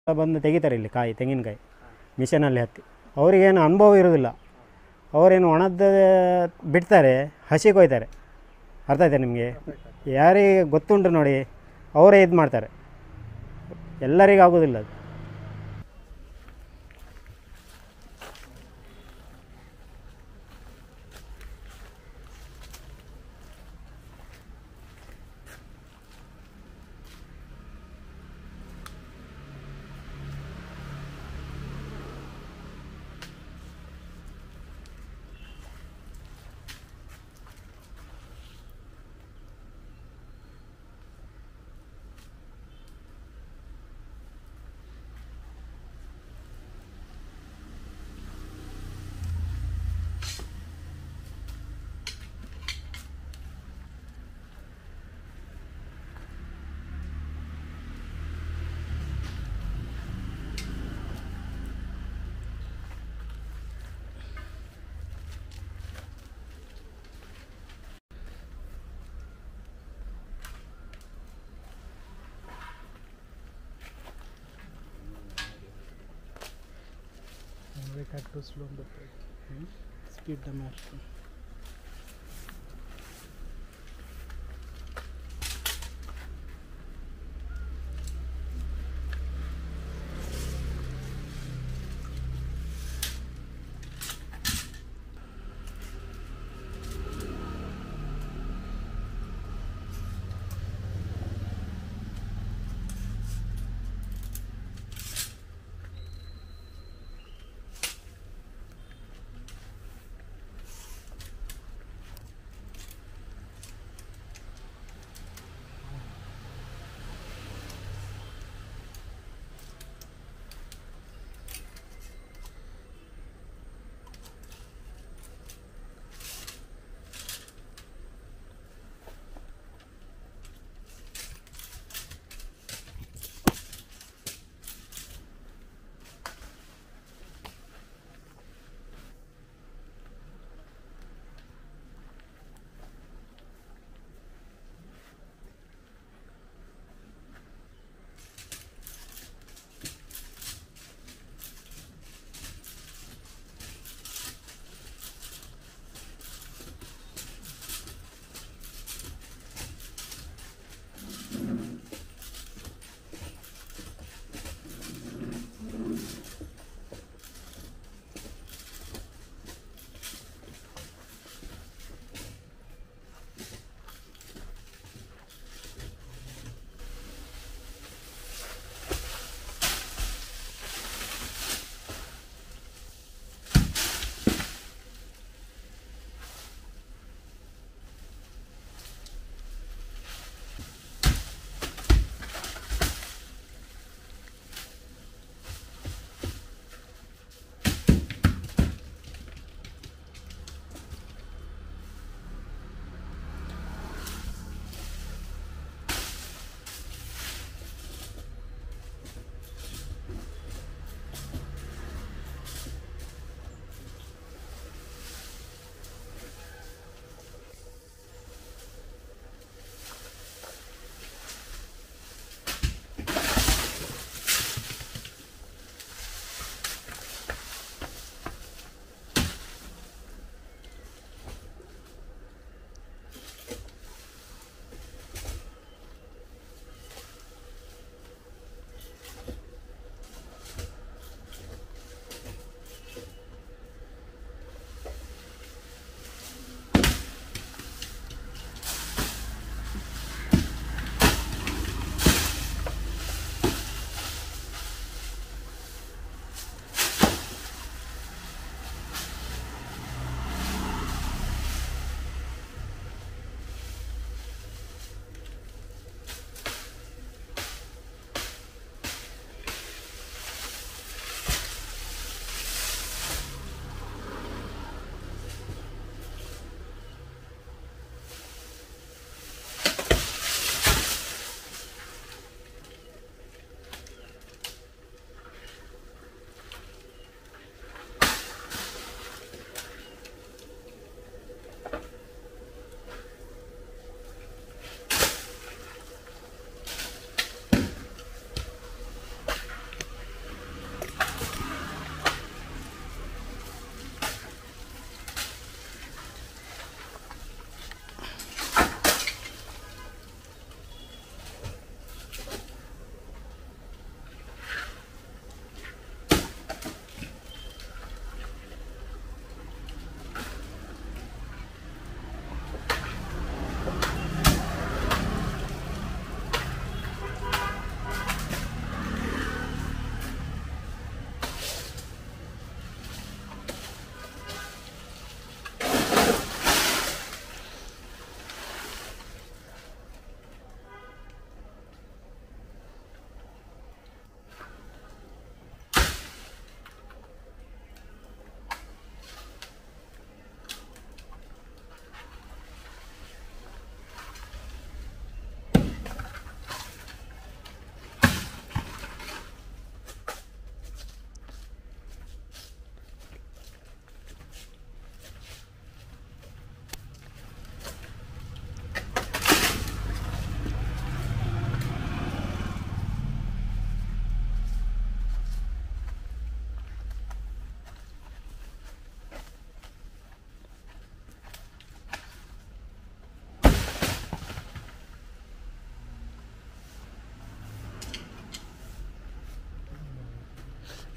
ಬಂದು ತೆಗಿತಾರೆ ಇಲ್ಲಿ ಕಾಯಿ ತೆಂಗಿನಕಾಯಿ ಮಿಷನಲ್ಲಿ ಹತ್ತಿ ಅವರಿಗೇನು ಅನುಭವ ಇರೋದಿಲ್ಲ ಅವರೇನು ಒಣದ ಬಿಡ್ತಾರೆ ಹಸಿ ಕೊಯ್ತಾರೆ ಅರ್ಥ ಆಯ್ತಾ ನಿಮಗೆ ಯಾರಿಗೆ ಗೊತ್ತುಂಟು ನೋಡಿ ಅವರೇ ಇದು ಮಾಡ್ತಾರೆ ಎಲ್ಲರಿಗೂ ಆಗೋದಿಲ್ಲ ಅದು ಬೇಕಾಗ್ತದೆ ಸ್ಲೋ ಬರ್ತದೆ ಸ್ಪೀಡ್ ಮಾಡ್ತೀನಿ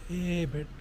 ಏ ಬೆಡ್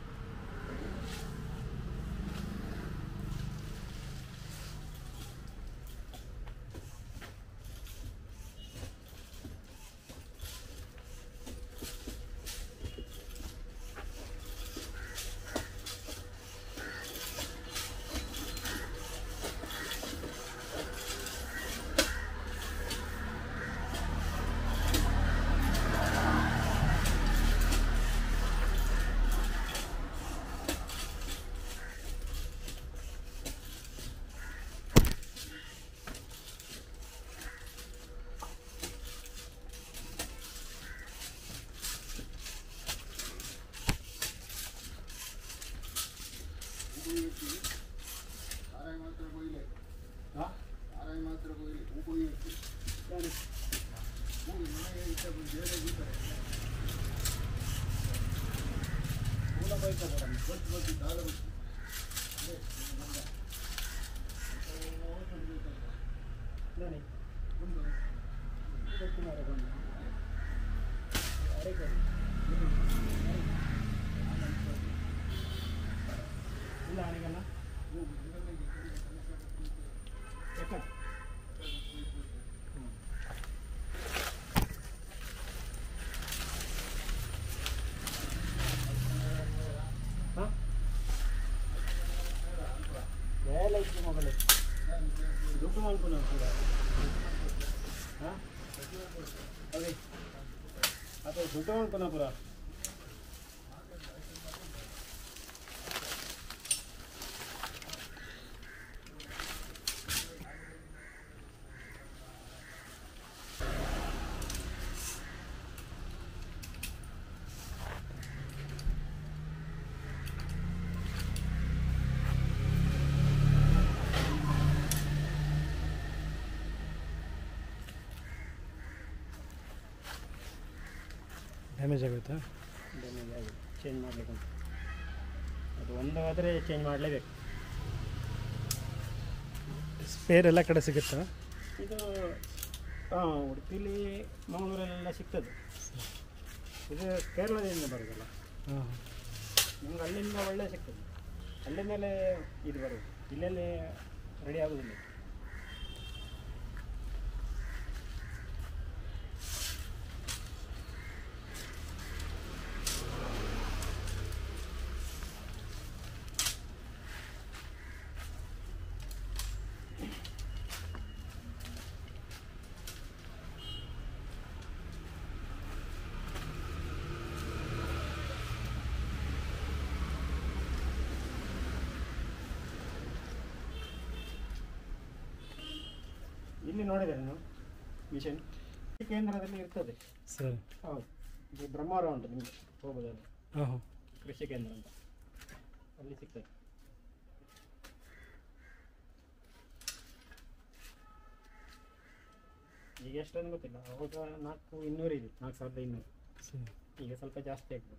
వేల ఇచ్చి మొగలు దుఃఖం అనుకున్నాను కూడా అదే అదే దుఃఖం అనుకున్నా పురా ಡ್ಯಾಮೇಜ್ ಆಗುತ್ತಾ ಚೇಂಜ್ ಮಾಡಬೇಕು ಅದು ಒಂದು ಆದರೆ ಚೇಂಜ್ ಮಾಡಲೇಬೇಕು ಸ್ಪೇರ್ ಎಲ್ಲ ಕಡೆ ಸಿಗುತ್ತಾ ಇದು ಹಾಂ ಉಡುಪಿಲಿ ಮಂಗಳೂರಲ್ಲೆಲ್ಲ ಸಿಗ್ತದೆ ಇದು ಕೇರಳದಿಂದ ಬರೋದಲ್ಲ ಹಾಂ ನಿಮ್ಗೆ ಅಲ್ಲಿಂದ ಒಳ್ಳೆ ಸಿಗ್ತದೆ ಅಲ್ಲಿಂದಲೇ ಇದು ಬರೋದು ಇಲ್ಲೇ ರೆಡಿ ಆಗೋದಿಲ್ಲ ಇಲ್ಲಿ ನೋಡಿದರೆ ನೀವು ಮಿಷನ್ ಈ ಕೇಂದ್ರದಲ್ಲಿ ಇರ್ತದೆ ಸರ್ ಹೌದು ಇದು ಬ್ರಹ್ಮಾವರ ಉಂಟು ನಿಮಗೆ ಹೋಗೋದಲ್ಲ ಹಾಂ ಹಾಂ ಕೃಷಿ ಕೇಂದ್ರ ಅಂತ ಅಲ್ಲಿ ಸಿಗ್ತದೆ ಈಗ ಎಷ್ಟೊಂದು ಗೊತ್ತಿಲ್ಲ ಅವಾಗ ನಾಲ್ಕು ಇನ್ನೂರು ಇದೆ ನಾಲ್ಕು ಸಾವಿರದ ಇನ್ನೂರು ಸರ್ ಈಗ ಸ್ವಲ್ಪ ಜಾಸ್ತಿ ಆಗ್ತದೆ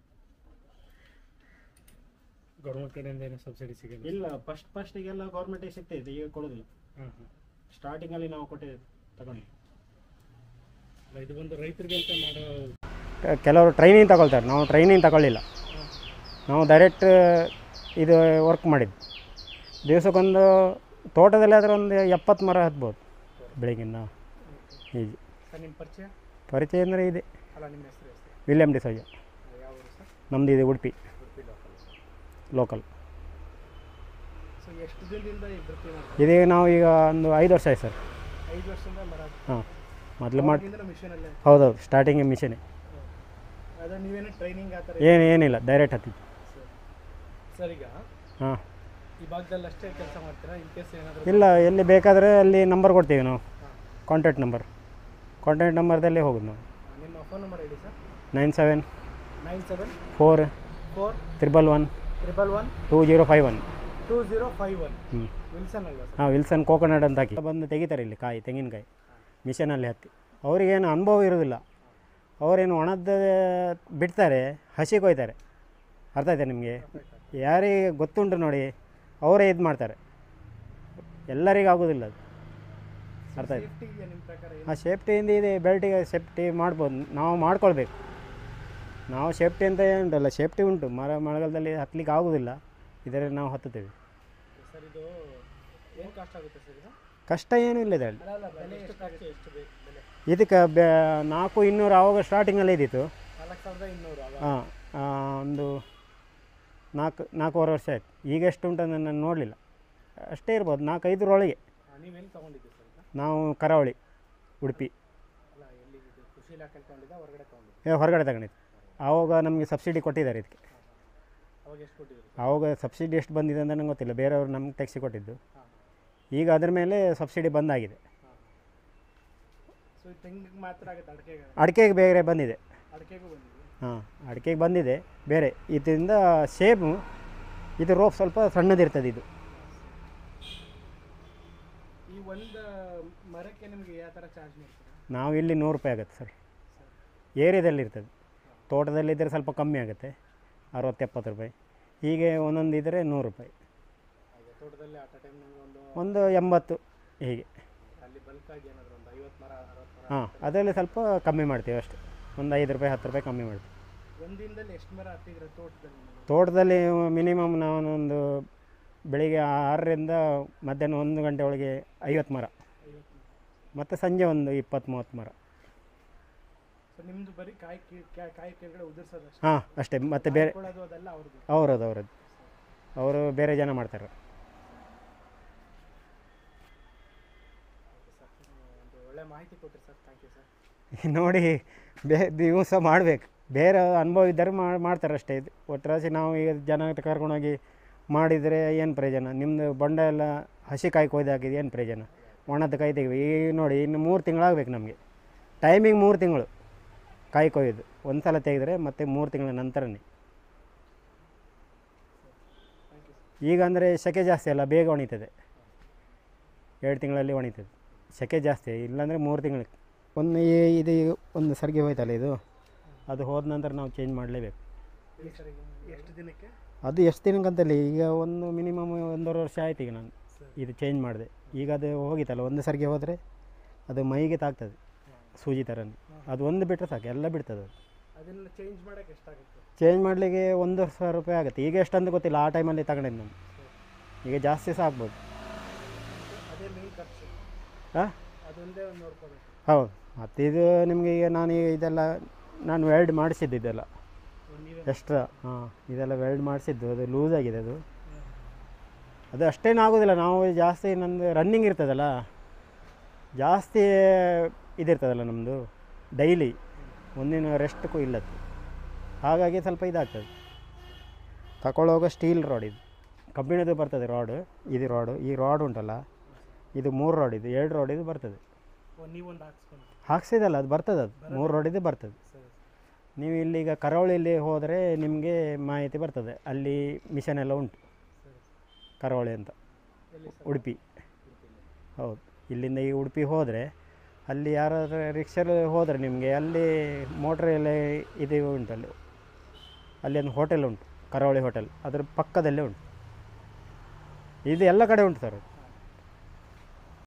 ಗೌರ್ಮೆಂಟ್ ಕಡೆಯಿಂದ ಏನೋ ಸಬ್ಸಿಡಿ ಸಿಗಲ್ಲ ಇಲ್ಲ ಫಸ್ಟ್ ಫಸ್ಟಿಗೆಲ್ಲ ಗೌರ್ಮೆಂಟಿಗೆ ಸಿಗ್ತೈತೆ ಈಗ ಕೊಡೋದಿಲ್ಲ ಹಾಂ ಹಾಂ ಸ್ಟಾರ್ಟಿಂಗಲ್ಲಿ ನಾವು ಕೊಟ್ಟಿದ್ದು ತಗೊಂಡು ಅಲ್ಲ ಇದು ಬಂದು ರೈತರಿಗೆ ಅಂತ ಮಾಡೋ ಕೆಲವರು ಟ್ರೈನಿಂಗ್ ತಗೊಳ್ತಾರೆ ನಾವು ಟ್ರೈನಿಂಗ್ ತಗೊಳ್ಳಿಲ್ಲ ನಾವು ಡೈರೆಕ್ಟ್ ಇದು ವರ್ಕ್ ಮಾಡಿದ್ದು ದಿವಸಕ್ಕೊಂದು ತೋಟದಲ್ಲಿ ಆದರೆ ಒಂದು ಎಪ್ಪತ್ತು ಮರ ಹತ್ಬೋದು ಬೆಳಗಿನ ಈಜಿ ಸರ್ ನಿಮ್ಮ ಪರಿಚಯ ಪರಿಚಯ ಅಂದರೆ ಇದೆ ಅಲ್ಲ ನಿಮ್ಮ ಹೆಸರು ಹೆಸರು ವಿಲಿಯಂ ಡಿಸೋಜ ಯಾವ ಊರು ಸರ್ ನಮ್ಮದು ಇದೆ Udupi Udupi local local so ಎಷ್ಟು ದಿನದಿಂದ ಈ ವೃತ್ತಿ ಮಾಡ್ತೀವಿ ಇದೀಗ ನಾವು ಈಗ ಒಂದು ಐದು ವರ್ಷ ಆಯ್ತು ಸರ್ ಐದು ವರ್ಷದಿಂದ ಮರ ಹಾಂ ಮೊದಲು ಮಾಡಿ ಅವಾಗಿಂದ ಮಿಷನಲ್ಲೇ ಹೌದೌದು ಸ್ಟಾರ್ಟಿಂಗ್ ಮಿಷನೇ ಅದೇ ನೀವೇನು ಟ್ರೈನಿಂಗ್ ಆ ಥರ ಏನು ಏನಿಲ್ಲ ಡೈರೆಕ್ಟ್ ಹತ್ತಿದ್ದು ಸರ್ ಈಗ ಹಾಂ ಈ ಭಾಗದಲ್ಲಿ ಅಷ್ಟೇ ಕೆಲಸ ಮಾಡ್ತೀರಾ ಇನ್ ಕೇಸ್ ಏನಾದರೂ ಇಲ್ಲ ಎಲ್ಲಿ ಬೇಕಾದರೆ ಅಲ್ಲಿ ನಂಬರ್ ಕೊಡ್ತೀವಿ ನಾವು ಕಾಂಟ್ಯಾಕ್ಟ್ ನಂಬರ್ ಕಾಂಟ್ಯಾಕ್ಟ್ ನಂಬರ್ದಲ್ಲೇ ಹೋಗೋದು ನಾವು ನಿಮ್ಮ ಫೋನ್ ನಂಬರ್ ಹೇಳಿ sir nine seven nine seven four four triple one triple one two zero five one two zero five one ಹ್ಞೂ ವಿಲ್ಸನ್ ಅಲ್ವಾ ಸರ್ ಹಾಂ ವಿಲ್ಸನ್ ಕೋಕೋನಟ್ ಅಂತ ಹಾಕಿ ಬಂದು ತೆಗಿತಾರೆ ಇಲ್ಲಿ ಕಾಯಿ ತೆಂಗಿನಕಾಯಿ ಮಿಷನಲ್ಲಿ ಹತ್ತಿ ಅವರಿಗೇನು ಅನುಭವ ಇರೋದಿಲ್ಲ ಅವರೇನು ಒಣದ ಬಿಡ್ತಾರೆ ಹಸಿ ಕೊಯ್ತಾರೆ ಅರ್ಥ ಆಯ್ತಾ ನಿಮಗೆ ಯಾರಿಗೆ ಗೊತ್ತುಂಟು ನೋಡಿ ಅವರೇ ಇದು ಮಾಡ್ತಾರೆ ಎಲ್ಲರಿಗೂ ಆಗೋದಿಲ್ಲ ಅದು ಅರ್ಥ ಆಯ್ತು ಸೇಫ್ಟಿಗೆ ನಿಮ್ಮ ಪ್ರಕಾರ ಏನು ಆ ಸೇಫ್ಟಿಯಿಂದ ಇದೆ ಬೆಲ್ಟಿಗೆ ಸೇಫ್ಟಿ ಮಾಡ್ಬೋದು ನಾವು ಮಾಡ್ಕೊಳ್ಬೇಕು ನಾವು ಸೇಫ್ಟಿ ಅಂತ ಏನುಂಟಲ್ಲ ಸೇಫ್ಟಿ ಉಂಟು ಮರ ಮಳೆಗಾಲದಲ್ಲಿ ಹತ್ತಲಿಕ್ಕೆ ಆಗೋದಿಲ್ಲ ಇದರಲ್ಲಿ ನಾವು ಹತ್ತುತ್ತೇವೆ ಸರ್ ಇದು ಏನು ಕಾಸ್ಟ್ ಆಗುತ್ತೆ ಸರ್ ಇದು ಕಷ್ಟ ಏನೂ ಇಲ್ಲ ಇದರಲ್ಲಿ ಅಲ್ಲ ಅಲ್ಲ ಬೆಲೆ ಎಷ್ಟಾಗುತ್ತೆ ಎಷ್ಟು ಬೇಕು ಬೆಲೆ ಇದಕ್ಕೆ ಬೆ ನಾಲ್ಕು ಇನ್ನೂರು ಆವಾಗ ಸ್ಟಾರ್ಟಿಂಗಲ್ಲಿ ಇದ್ದಿತ್ತು ನಾಲ್ಕು ಸಾವಿರದ ಇನ್ನೂರು ಅವ ಹಾಂ ಒಂದು ನಾಲ್ಕು ನಾಲ್ಕೂವರೆ ವರ್ಷ ಆಯ್ತು ಈಗ ಎಷ್ಟು ಉಂಟು ನಾನು ನೋಡಲಿಲ್ಲ ಅಷ್ಟೇ ಇರ್ಬೋದು ನಾಲ್ಕೈದರೊಳಗೆ ನೀವೆಲ್ಲಿ ತೊಗೊಂಡಿದ್ದೀವಿ ಸರ್ ಈಗ ನಾವು ಕರಾವಳಿ ಉಡುಪಿ ಅಲ್ಲ ಎಲ್ಲಿ ಇದು ಕೃಷಿ ಇಲಾಖೆಯಲ್ಲಿ ತೊಗೊಂಡಿದ್ದ ಹೊರಗಡೆ ತೊಗೊಂಡಿದ್ದೆ ಏ, ಹೊರಗಡೆ ತಗೊಂಡಿದ್ದು ಆವಾಗ ನಮಗೆ ಸಬ್ಸಿಡಿ ಕೊಟ್ಟಿದ್ದಾರೆ ಇದಕ್ಕೆ ಅವಾಗ ಎಷ್ಟು ಕೊಟ್ಟಿದ್ದೀರಿ ಆವಾಗ ಸಬ್ಸಿಡಿ ಎಷ್ಟು ಬಂದಿದೆ ಅಂತ ನಂಗೆ ಗೊತ್ತಿಲ್ಲ ಬೇರೆಯವರು ನಮ್ಗೆ ತೆಗೆಸಿ ಕೊಟ್ಟಿದ್ದು ಹಾಂ ಈಗ ಅದ್ರ ಮೇಲೆ ಸಬ್ಸಿಡಿ ಬಂದಾಗಿದೆ ಹಾಂ ಸೊ ಇದು ತೆಂಗಿಗೆ ಮಾತ್ರ ಆಗುತ್ತೆ ಅಡಿಕೆಗೆ ಅಡಿಕೆಗೆ ಬೇರೆ ಬಂದಿದೆ ಅಡಿಕೆಗೂ ಬಂದಿದೆ ಹಾಂ ಅಡಿಕೆಗೆ ಬಂದಿದೆ ಬೇರೆ ಇದರಿಂದ ಸೇಬು ಇದು ರೋಪ್ ಸ್ವಲ್ಪ ಸಣ್ಣದಿರ್ತದೆ ಇದು ಈ ಒಂದು ಮರಕ್ಕೆ ನಿಮಗೆ ಯಾವ ಥರ ಚಾರ್ಜ್ ಮಾಡ್ತೀರಾ ನಾವು ಇಲ್ಲಿ ನೂರು ರೂಪಾಯಿ ಆಗುತ್ತೆ ಸರ್ ಏರಿಯಾದಲ್ಲಿ ಇರ್ತದೆ ತೋಟದಲ್ಲಿದ್ದರೆ ಸ್ವಲ್ಪ ಕಮ್ಮಿ ಆಗುತ್ತೆ ಅರವತ್ತು ಎಪ್ಪತ್ತು ರೂಪಾಯಿ ಹೀಗೆ ಒಂದೊಂದು ಇದ್ದರೆ ನೂರು ರೂಪಾಯಿ ಹಾಗೆ ತೋಟದಲ್ಲಿ ಆಟ ಟೈಮ್ ನಿಮಗೆ ಒಂದು ಒಂದು ಎಂಬತ್ತು ಹೀಗೆ ಅಲ್ಲಿ ಬಲ್ಕಾಗಿ ಏನಾದರೂ ಒಂದು ಐವತ್ತು ಮರ ಅರವತ್ತು ಮರ ಹಾಂ ಅದರಲ್ಲಿ ಸ್ವಲ್ಪ ಕಮ್ಮಿ ಮಾಡ್ತೀವಿ ಅಷ್ಟೇ ಒಂದು ಐದು ರೂಪಾಯಿ ಹತ್ತು ರೂಪಾಯಿ ಕಮ್ಮಿ ಮಾಡ್ತೀವಿ ಒಂದು ದಿನದಲ್ಲಿ ಎಷ್ಟು ಮರ ಹತ್ತಿದ್ರೆ ತೋಟದಲ್ಲಿ ನೀವು? ತೋಟದಲ್ಲಿ ಮಿನಿಮಮ್ ನಾವೊಂದು ಬೆಳಿಗ್ಗೆ ಆರರಿಂದ ಮಧ್ಯಾಹ್ನ ಒಂದು ಗಂಟೆ ಒಳಗೆ ಐವತ್ತು ಮರ ಐವತ್ತು ಮರ ಮತ್ತು ಸಂಜೆ ಒಂದು ಇಪ್ಪತ್ತು ಮೂವತ್ತು ಮರ ಸೊ ನಿಮ್ಮದು ಬರೀ ಕಾಯಿ ಕಿ- ಕಾ- ಕಾಯಿ ಕೆಳಗಡೆ ಉದುರ್ಸೋದು ಅಷ್ಟೇ ಹಾಂ ಅಷ್ಟೇ ಮತ್ತು ಬೇರೆ ಕೊಳ್ಳೋದು ಅದೆಲ್ಲ ಅವ್ರದ್ದು ಅವರದು ಅವರದ್ದು ಅವರು ಬೇರೆ ಜನ ಮಾಡ್ತಾರೆ ಸರ್ ಒಂದು ಒಳ್ಳೆ ಮಾಹಿತಿ ಕೊಟ್ಟರಿ ಸರ್ ಥ್ಯಾಂಕ್ ಯು ಸರ್ ನೋಡಿ ಬೇ ನೀವು ಸಹ ಮಾಡಬೇಕು ಬೇರೆ ಅನುಭವ ಇದ್ದರೆ ಮಾ- ಮಾಡ್ತಾರೆ ಅಷ್ಟೇ ಇದು ಒಟ್ಟರಾಸಿ ನಾವು ಈಗ ಜನ ಕರ್ಕೊಂಡೋಗಿ ಮಾಡಿದರೆ ಏನು ಪ್ರಯೋಜನ ನಿಮ್ಮದು ಬೊಂಡ ಎಲ್ಲ ಹಸಿ ಕಾಯಿ ಕೊಯ್ದು ಹಾಕಿದ್ದು ಏನು ಪ್ರಯೋಜನ ಒಣದ ಕಾಯಿ ತೆಗಿಬೇಕು ಈಗ ನೋಡಿ ಇನ್ನು ಮೂರು ತಿಂಗಳಾಗಬೇಕು ನಮಗೆ ಟೈಮಿಂಗ್ ಮೂರು ತಿಂಗಳು ಕಾಯಿ ಕೊಯ್ಯೋದು ಒಂದು ಸಲ ತೆಗೆದ್ರೆ ಮತ್ತೆ ಮೂರು ತಿಂಗಳ ನಂತರನೇ ಥ್ಯಾಂಕ್ ಯು ಸರ್ ಈಗ ಅಂದರೆ ಸೆಕೆ ಜಾಸ್ತಿ ಅಲ್ಲ ಬೇಗ ಒಣಿತದೆ ಎರಡು ತಿಂಗಳಲ್ಲಿ ಒಣಿತದೆ ಸೆಕೆ ಜಾಸ್ತಿ ಇಲ್ಲಾಂದರೆ ಮೂರು ತಿಂಗಳು ಒಂದು ಈ- ಇದು ಈಗ ಒಂದು ಸರ್ಗೆ ಹೋಯ್ತಲ್ಲ ಇದು ಅದು ಹೋದ ನಂತರ ನಾವು ಚೇಂಜ್ ಮಾಡಲೇಬೇಕು ಹೇಳಿ ಸರ್ ಈಗ ಎಷ್ಟು ದಿನಕ್ಕೆ ಅದು ಎಷ್ಟು ದಿನಕ್ಕಂತಲ್ಲಿ ಈಗ ಒಂದು ಮಿನಿಮಮ್ ಒಂದೂವರೆ ವರ್ಷ ಆಯ್ತು ಈಗ ನಾನು ಸರ್ ಇದು ಚೇಂಜ್ ಮಾಡಿದೆ ಈಗ ಅದು ಹೋಗಿತ್ತಲ್ಲ ಒಂದು ಸರ್ಗೆ ಹೋದರೆ ಅದು ಮೈಗೆ ತಾಗ್ತದೆ ಸೂಜಿ ಥರನೇ ಅದು ಒಂದು ಬಿಟ್ಟರೆ ಸಾಕು ಎಲ್ಲ ಬಿಡ್ತದೆ ಅದು ಅದನ್ನು ಚೇಂಜ್ ಮಾಡೋಕ್ಕೆ ಎಷ್ಟಾಗುತ್ತೆ ಚೇಂಜ್ ಮಾಡಲಿಕ್ಕೆ ಒಂದು ಸಾವಿರ ರೂಪಾಯಿ ಆಗುತ್ತೆ ಈಗ ಎಷ್ಟಂತ ಗೊತ್ತಿಲ್ಲ ಆ ಟೈಮಲ್ಲಿ ತಗೊಂಡಿದ್ದು ನಾನು ಈಗ ಜಾಸ್ತಿ ಸಹ ಆಗ್ಬೋದು ಅದೇ ಮೇನ್ ಖರ್ಚು ಹಾಂ ಅದೊಂದೇ ಒಂದು ನೋಡ್ಕೋಬೇಕು ಹೌದು ಮತ್ತು ಇದು ನಿಮಗೆ ಈಗ ನಾನು ಈಗ ಇದೆಲ್ಲ ನಾನು ವೆಲ್ಡ್ ಮಾಡಿಸಿದ್ದು ಇದೆಲ್ಲ ಒಂದು ನೀವೇ ಎಕ್ಸ್ಟ್ರಾ ಹಾಂ ಇದೆಲ್ಲ ವೆಲ್ಡ್ ಮಾಡಿಸಿದ್ದು ಅದು ಲೂಸ್ ಆಗಿದೆ ಅದು ಅದು ಅಷ್ಟೇನು ಆಗೋದಿಲ್ಲ ನಾವು ಜಾಸ್ತಿ ನಮ್ಮದು ರನ್ನಿಂಗ್ ಇರ್ತದಲ್ಲ ಜಾಸ್ತಿ ಇದಿರ್ತದಲ್ಲ ನಮ್ಮದು ಡೈಲಿ ಒಂದಿನ ರೆಸ್ಟ್ಗೂ ಇಲ್ಲದ್ದು ಹಾಗಾಗಿ ಸ್ವಲ್ಪ ಇದಾಗ್ತದೆ ತಗೊಳ್ಳೋವಾಗ ಸ್ಟೀಲ್ ರಾಡ್ ಇದು ಕಬ್ಬಿಣದ್ದು ಬರ್ತದೆ ರಾಡು ಇದು ರಾಡು ಈ ರಾಡ್ ಉಂಟಲ್ಲ ಇದು ಮೂರು ರಾಡ್ ಇದು ಎರಡು ರಾಡ್ ಇದು ಬರ್ತದೆ ಒಂದು ನೀವೊಂದು ಹಾಕ್ಸ್ಕೊಂಡು ಹಾಕ್ಸಿದಲ್ಲ ಅದು ಬರ್ತದೆ ಅದು ಮೂರು ರಾಡಿದ್ದು ಬರ್ತದೆ ಸರಿ ನೀವು ಇಲ್ಲಿಗ ಕರಾವಳಿಯಲ್ಲಿ ಹೋದರೆ ನಿಮಗೆ ಮಾಹಿತಿ ಬರ್ತದೆ ಅಲ್ಲಿ ಮಿಷನ್ ಎಲ್ಲ ಉಂಟು ಸರಿ ಕರಾವಳಿ ಅಂತ ಎಲ್ಲಿ ಸರ್ ಉಡುಪಿ ಉಡುಪಿಲಿ. ಹೌದು ಇಲ್ಲಿಂದ ಈ ಉಡುಪಿ ಹೋದರೆ ಅಲ್ಲಿ ಯಾರಾದ್ರೂ ರಿಕ್ಷಲ್ಲಿ ಹೋದರೆ ನಿಮಗೆ ಅಲ್ಲಿ ಮೋಟ್ರ್ ಎಲ್ಲ ಇದು ಉಂಟಲ್ಲಿ ಅಲ್ಲಿ ಒಂದು ಹೋಟೆಲ್ ಉಂಟು ಕರಾವಳಿ ಹೋಟೆಲ್ ಅದ್ರ ಪಕ್ಕದಲ್ಲೇ ಉಂಟು ಇದು ಎಲ್ಲ ಕಡೆ ಉಂಟು ಸರ್